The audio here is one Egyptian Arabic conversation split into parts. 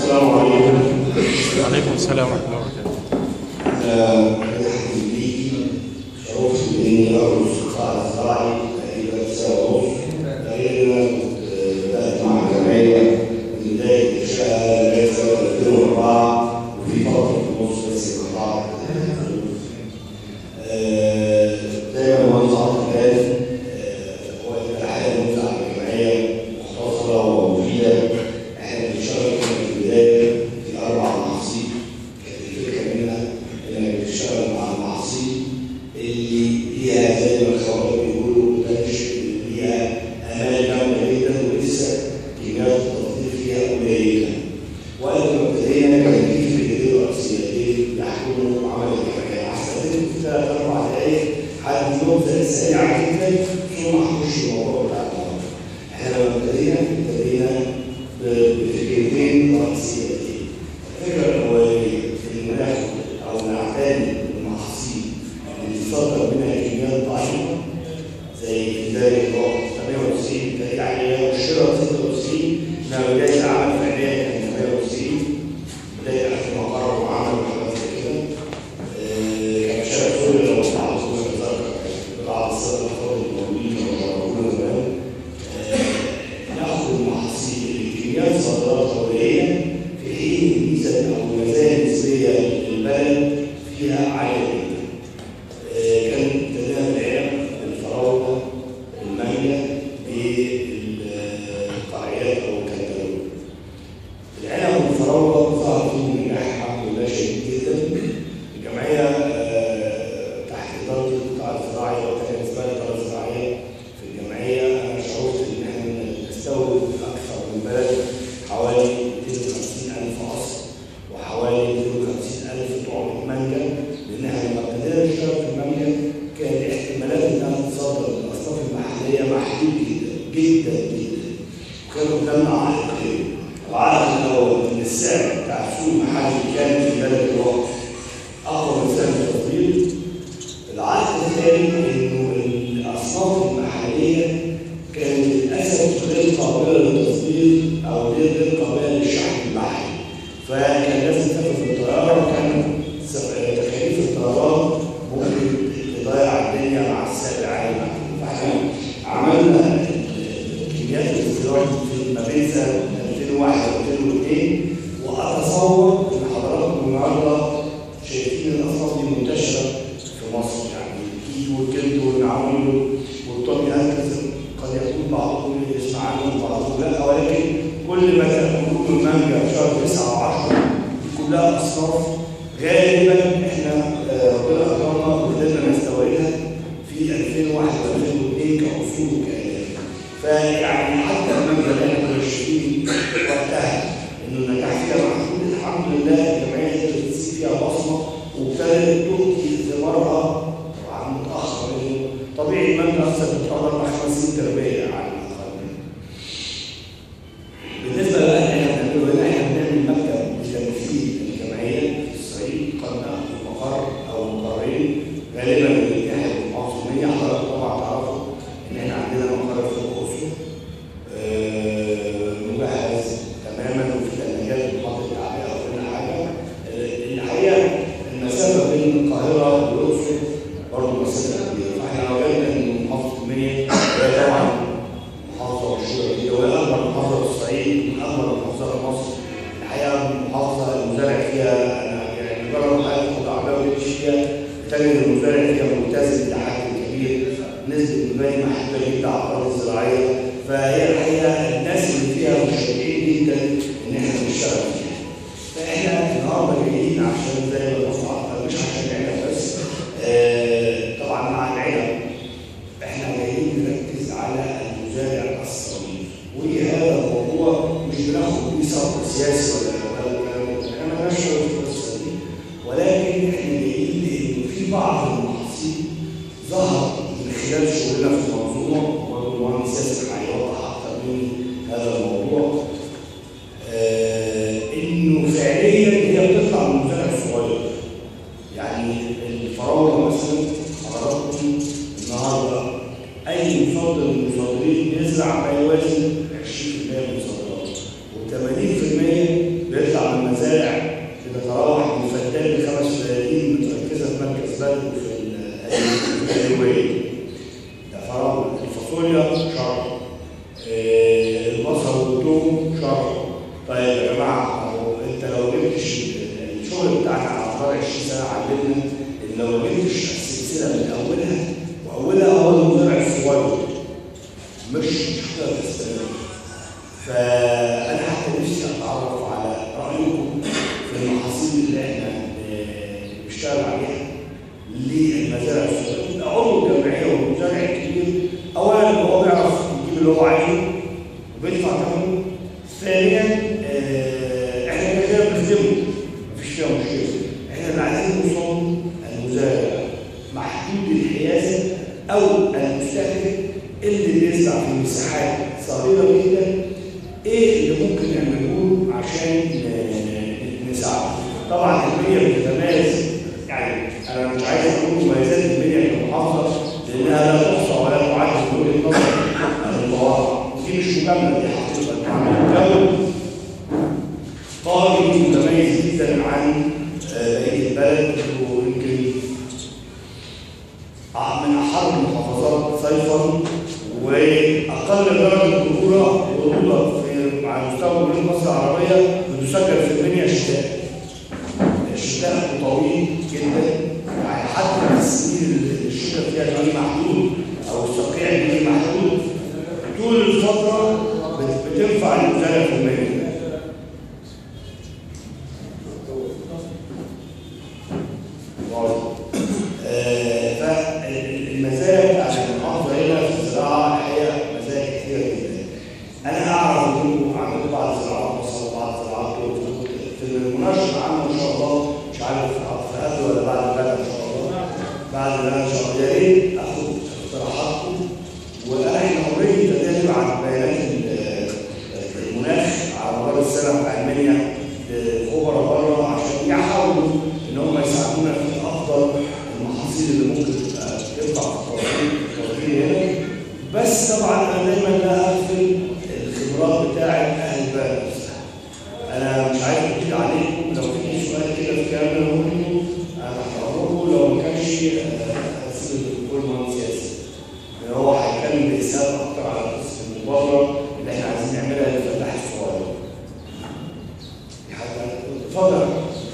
السلام عليكم وعليكم السلام ورحمه الله وبركاته انا ليكي شرفت اني ارقص قطاع الزراعي تقريبا سنه ونص تقريبا كنت بدات مع الجمعيه من بدايه انشائها لغايه سنه 2004 وفي فتره في النص بس قطاع آه، دايما المهندس عبد الكافي هو الحقيقه الموزع على الجمعيه مختصره ومفيده احنا بنشتغل كنا في البدايه في اربع محاصيل كانت الفكره منها انك بتشتغل مع المحاصيل اللي ليها زي ما الخواجه بيقولوا بتنش ليها امال جامده جدا ولسه كميات التصدير فيها قليله وقت ما ابتدينا كان في فكرتين رئيسيتين يحكموا عمل الحكايه هستخدم في ثلاث اربع دقائق حد نبذه سريعه جدا ثم هخش الموضوع بتاع النهارده. احنا لما ابتدينا ابتدينا ب- بفكرتين رئيسيتين. الفكره الاولانيه ان ناخد او نعتني بالمحاصيل اللي بتصدر منها كميات ضعيفه زي في ذلك الوقت 98 تلاقي عليها والشراء 96 انها بدايه العمل فعليا كانت 98 بدايه 2004 وعمل وحاجات زي كده آه، كان شارع سوريا لو بعض بعض السنه الافراد الموجودين كانوا موجودين زمان آه، ناخد المحاصيل اللي كميات صادراتها قليله في حين الميزه او المزايا النسبيه للبلد فيها عاليه جدا. آه، كان ابتداء العنب الفراوله المانجا بالقريات او الكنتالوب. العنب والفراوله ظهر فيهم نجاح الحمد لله شديد جدا. الجمعيه آه، تحت اداره القطاع الزراعي وكان بالنسبه لي الاداره الزراعيه في الجمعيه انا شعرت ان احنا نستورد اكثر من بلد حوالي 250000 اصل وحوالي 250000 طعم مانجا لان احنا لما ابتدينا نشتغل في المانجا كان احتمالات انها تصدر للاصناف المحليه محدود جدا جدا جدا وكان قدامنا عائقين العائق الاول ان السعر بتاع السوق المحلي كان في بلد الوقت اقوى من سعر التصدير العائق الثاني انه الاصناف المحليه كانت للاسف غير قابله للتصدير او غير غير قابله للشحن المحلي فكان لازم تاخد في الطياره وكان سف- تكاليف الطيران ممكن تضيع الدنيا مع السعر العالي المحلي فاحنا عملنا كميات الاستيراد في ما بين سنه 2001 و 2002 واتصور ان حضراتكم النهارده شايفين الاصناف دي منتشره في مصر يعني الكيلو والكلتو والعميل والطبي هكذا قد يكون بعضكم يسمع عنهم بعضكم لا ولكن كل ما تاكلون المانجا في شهر 9 و10 كلها اصناف غالبا احنا آه، ربنا اكرمنا وقدرنا نستوردها في 2001 و2002 كاصول وكآلات فيعني حتى المانجا اللي احنا كنا شايفين وقتها انه النجاح فيها محدود الحمد لله الجمعيه قدرت تسيب فيها بصمه وابتدت تؤتي ثمارها طبعا متاخر لانه طبيعي المانجا اصلا بتقعد اربع خمس سنين تربيه على الاقل بالنسبه بقى اللي احنا بنعمله هنا احنا بنعمل مكتب لتنفيذ الجمعيه في الصعيد قد ناخذ مقر او مقرين غالبا من ناحيه المحافظيه حضرتك طبعا تعرفوا ان احنا عندنا مقر في الاقصر آه، مجهز تماما وفي ثلاجات بتحط التعبئه وكل حاجه آه، الحقيقه المسافه بين القاهره والاقصر برضه مسافه كبيره فاحنا وجدنا ان محافظه المنيا هي طبعا محافظه مشهوره جدا وهي اكبر محافظه في الصعيد من اكبر محافظات مصر الحقيقه محافظه المزارع فيها أنا يعني مجرد ما حضرتك خد عربيه وتمشي فيها تجد المزارع فيها ملتزم الى حد كبير نسبه المباني محدوده جدا على الارض الزراعيه فهي الحقيقه الناس اللي فيها مشجعين جدا ان احنا نشتغل فيها فاحنا النهارده جايين عشان زي ما قلت مش عشان العنب بس آه، طبعا مع العنب احنا جايين نركز على المزارع الصغير وهذا الموضوع مش بناخد بيه صف سياسي ولا ولا الكلام ده احنا ما لناش شغل في القصه دي ولكن احنا جايين لانه في بعض المحاصيل ظهر من خلال شغلنا في المنظومه والمهندس ياسر هيوضح اكتر مني هذا الموضوع آه انه فعليا هي بتطلع من المزارع الصغير يعني الفراوله مثلا حضراتكم النهارده اي مصدر من المصدرين يزرع ما يوازي 20% من الصادرات و80% بيطلع مزارع بتتراوح من فدان لخمس فدادين متركزه في مركز بدر في الأيوبية. ده فراولة الفاصوليا شر آه، البصل والثوم شر طيب يا جماعه اهو انت لو جبتش الشغل بتاعنا على مدار 20 سنه علمنا ان لو ما جبتش السلسله من اولها واولها هو المزارع الصغير مش هتقدر تستمر فانا حتى نفسي اتعرف على رايكم في المحاصيل اللي احنا آه، بنشتغل عليها للمزارع الصغيره ده عضو الجمعيه والمزارع الكبير اولا هو بيعرف يجيب اللي هو عايزه وبيدفع ثمنه ثانيا آه، احنا كده كده بنخدمه مفيش فيها مشكله احنا اللي عايزين نوصل المزارع محدود الحيازه او المستهلك اللي بيزرع في مساحات صغيره جدا ايه اللي ممكن نعمله عشان ن- نساعده طبعا المنيا بتتميز يعني انا مش عايز اقول مميزات المنيا كمحافظه لانها لا تحصى ولا تعد من وجهه نظر المواقع ودي مش مجامله دي حقيقه الجو قوي متميز جدا عن آه، بقيه البلد ويمكن من احر المحافظات صيفا واقل درجه برودة برودة في على مستوى جمهوريه مصر العربيه بتسجل في المنيا الشتاء. الشتاء طويل جدا يعني حتى في السنين اللي الشتاء فيها جوي محدود او الصقيع جوي محدود طول الفتره بت- بتنفع المزارع في المنيا. واضح. آه، فالمزايا بتاعت المحافظه هنا في الزراعه هي مزايا كتيره جدا. انا اعرف انكم عندكم بعض الزراعات مصر وبعض الزراعات دول في المناقشه العامه ان شاء الله مش عارف في قبل ولا بعد البلد ان شاء الله بعد البلد ان شاء الله يا ريت اخد اقتراحاتكم واحنا اوريدي ابتدينا نبعت بيانات ال- المناخ على مدار السنه بتاع المنيا لخبراء بره عشان يحاولوا ان هم يساعدونا في افضل المحاصيل اللي ممكن تبقى تنفع في التوفير التوفير هنا بس طبعا انا دايما لا اغفل الخبرات بتاعت اهل البلد نفسها. انا مش عايز اطيل عليكم لو في سؤال كده في كلام انا قلته انا هقربه لو ما كانش آه، هسيب الدكتور مهندس ياسر لان هو هيتكلم باسهاب اكتر على قصه المبادره اللي احنا عايزين نعملها للفلاح الصغير. في حد اتفضل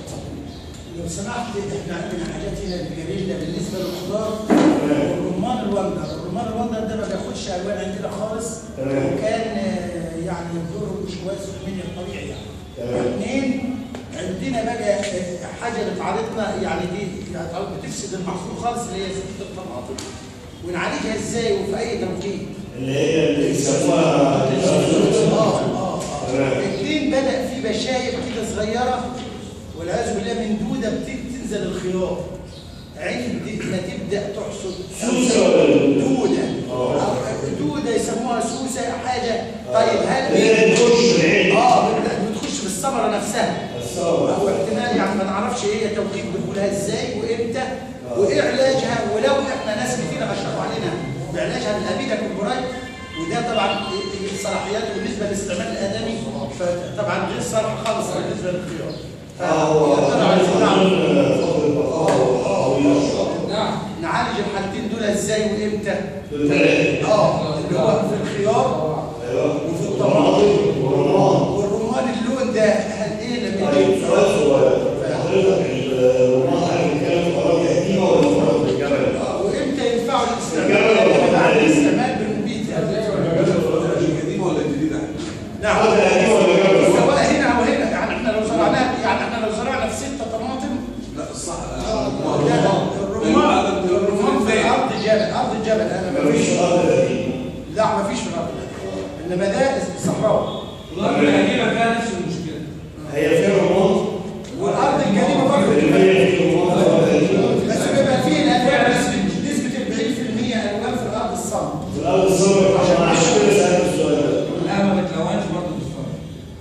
لو سمحت احنا عندنا حاجات هنا بالجريده بالنسبه للخضار تمام. والرمان الوندر، الرمان الوندر ده ما بياخدش الوان عندنا خالص تمام. وكان آه، يعني دوره مش كويس في المنيا الطبيعي يعني. تمام. اثنين عندنا بقى آه، حاجه بتعارضنا يعني دي يعني بتفسد المحصول خالص اللي هي زيت الطماطم ونعالجها ازاي وفي اي توقيت؟ اللي هي اللي بيسموها اه اه تمام. اثنين بدا في بشاير كده صغيره والعياذ بالله من دوده بتيجي تنزل الخيار عند ما تبدا تحصد سوسة ولا دودة؟ دوده آه. أو دوده يسموها سوسه حاجه طيب هل اللي هي دي بتخش العين اه بت- بتخش في الثمره نفسها الثورة. او احتمال يعني ما نعرفش هي توقيت دخولها ازاي وامتى وايه علاجها ولو احنا ناس كتير بشرحوا علينا بعلاجها بالابيدا كومبرايت وده طبعا الصلاحيات بالنسبه للاستعمال الادمي فطبعا غير صالح خالص بالنسبه للخيار اه هو فيقدر على عايز الزراعة. فترة بقاء طويلة شوية. نعالج الحالتين دول ازاي وامتى؟ بالثلاثة. اه اللي هو في الخيار ايوه وفي الطماطم والرمان والرمان اللون ده هل ايه لما طيب يجي سؤال صغير حضرتك الرمان هنتكلم في أراضي قديمة ولا في أراضي بالجبل؟ آه، وامتى ينفعوا الجبل الاستعمال ولا بعد الجبل؟ الاستعمال بالمبيد القديمه ولا الجديده؟ نعم أراضي قديمة ولا جبل؟ سواء هنا او هنا يعني احنا لو زرعناها يعني احنا لو زرعنا في ستة طماطم لا الصح لا، الرمان الرمان في ارض جبل ارض الجبل انا ما مفيش فيش أراضي قديمة لا ما فيش في الارض انما ده صحراء الأرض القديمة فيها نفس المشكلة هي فيها رمان والارض القديمه برضه اللي هي في رمان في أراضي قديمة بس بيبقى فيه الالوان نسبه نسبه 40% الوان في الارض الصلب في الأرض الصغيرة عشان عشان كده سألت السؤال ده لا ما بتلونش برضه بالفرق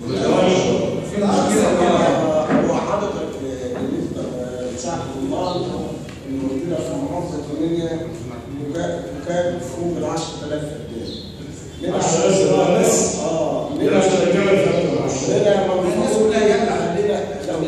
في الارض الصلب هو حضرتك بالنسبه لساعه الرمان الموجوده في محافظه المنيا تكاد فوق ال 10000 فدان. 10,000 فدان بس؟ اه ده مش الجبل في أكتر من عشرة. منها الناس كلها يمنع. عندنا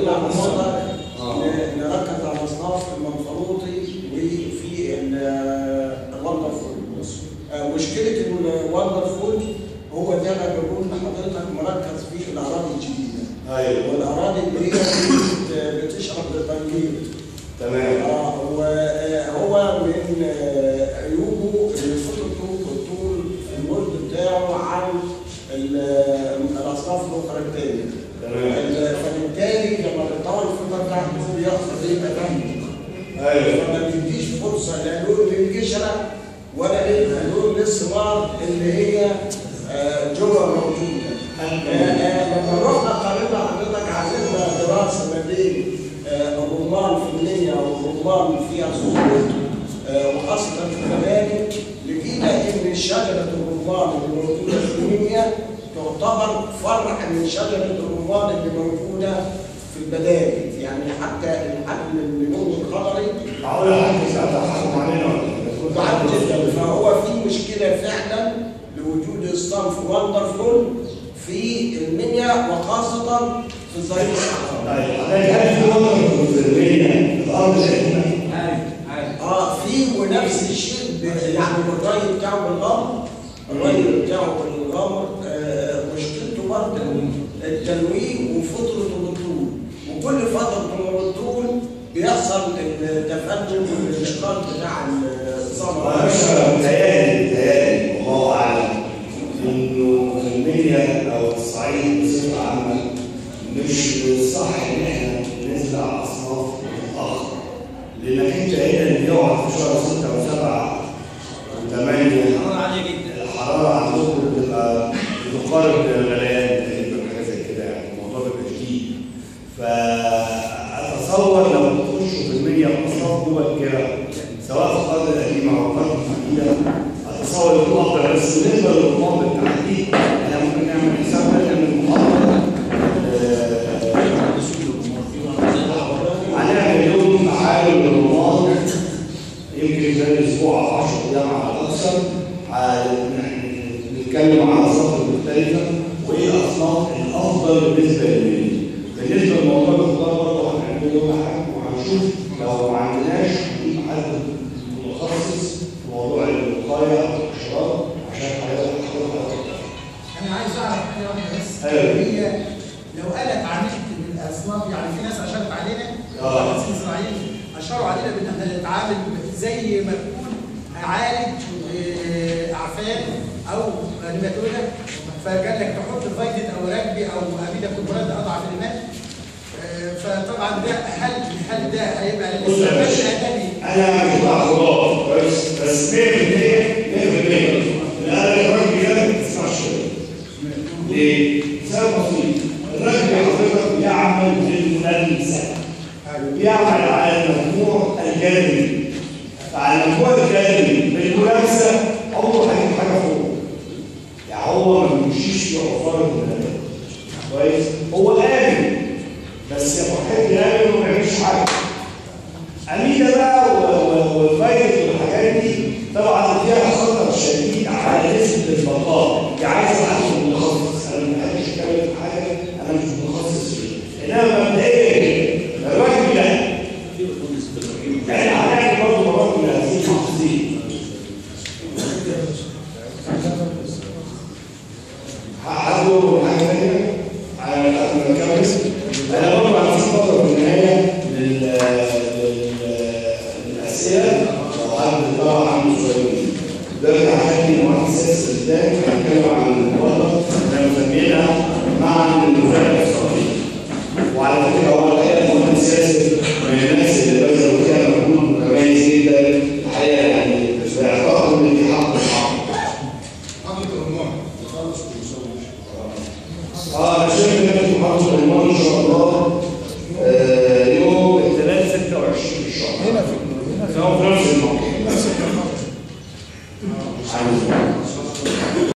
على النقطة آه. ن- نركز على اصناف المنفلوطي وفي الوندر فول مشكله الوندر فول هو ده انا بقول لحضرتك مركز في الاراضي الجديده ايوه والاراضي اللي هي بت- بتشرب بالتنجيل تمام آه، وهو من آه، عيوبه خطته والطول في المد بتاعه عن ال- الاصناف الاخرى الثانيه تمام ال- فبالتالي لما بتطور الفطر بتاعته بيحصل يبقى دم ايوه فما بيديش فرصه لا لون للقشره ولا لون للثمار اللي هي آه، جوه موجوده. آه، آه، لما رحنا قارنا حضرتك عملنا دراسه ما بين آه، الرمان في النية والرمان في اسيوط آه، وخاصه في المباني لقينا ان شجره الرمان اللي موجوده في النية تعتبر فرع من شجره الرمان اللي موجوده في البدائل يعني حتى الحجم اللون الخضري معقول حد ساعتها حكم علينا ولا إيه؟ ضعف جدا فهو في مشكله فعلا لوجود الصنف وندرفول في المنيا وخاصه في الظهير الصحراوي. طيب حضرتك هل في وضع في الارض القديمه؟ عارف عارف اه في ونفس الشيء ب- يعني الري بتاعه بالغمر الري بتاعه بالغمر آه مشكلته برضه التنويم وفترته بالطول وكل فتره من الطول بيحصل التفنن والاشقاق بتاع الثمره وانا متهيألي متهيألي والله اعلم انه في المنيا او الصعيد بصفه عامه مش صح ان احنا نزرع اصناف متاخر لانك انت هنا اللي يقعد في شهر 6 و7 و8 حرارة عالية جدا الحراره عندكم بتبقى بتقارب الغليان تقريبا حاجه زي كده يعني الموضوع بيبقى شديد فاتصور لو تخشوا في المية اصناف مبكره سواء في القرن القديمه او القرن الحديثه اتصور يكون افضل بس بالنسبه للرقم بالتحديد احنا ممكن نعمل حسابنا ان المحاضره هنعمل يوم تعالوا للرماد يمكن خلال اسبوع او 10 ايام على الاكثر هن- نتكلم على اصناف مختلفه وايه الاصناف الافضل بالنسبه للميل بالنسبه لموضوع الخضار برضه هنعمل يوم حاجه وهنشوف لو ما عندناش نجيب حد متخصص في موضوع الوقايه او الحشرات عشان حضرتك حضرتك انا عايز اعرف حاجه واحده بس أيوة. هي لو قالت عملت بالاصناف يعني في ناس اشارت علينا آه. مهندسين زراعيين اشاروا علينا بان احنا نتعامل زي ما تكون عالج آه، اعفان او نيماتودا فقال لك تحط فايتد او راكبي او اميدا كوبرات اضعف اليمات آه، فطبعا ده هل هل ده هيبقى بص يا للاستعمال باشا. الادمي انا مش بتاع خضار كويس بس 100% 100% انا الراجل ده ما تسمعش ليه؟ سبب بسيط الراجل حضرتك بيعمل بالملمسه بيعمل على المجموع الجانبي فعلى المجموع الجانبي بالملامسه عمره هيجيب حاجه فوق يعني هو ما بيمشيش في عفاره الملامسه كويس هو امن بس يا فرحتي امن وما بيعملش حاجه أمينة بقى و- و- والفايدة والحاجات دي طبعا فيها خطر شديد على نسبة البقاء دي عايزة حد متخصص أنا ما بحبش أتكلم في حاجة أنا مش متخصص فيها إنما مبدئيا الراجل ده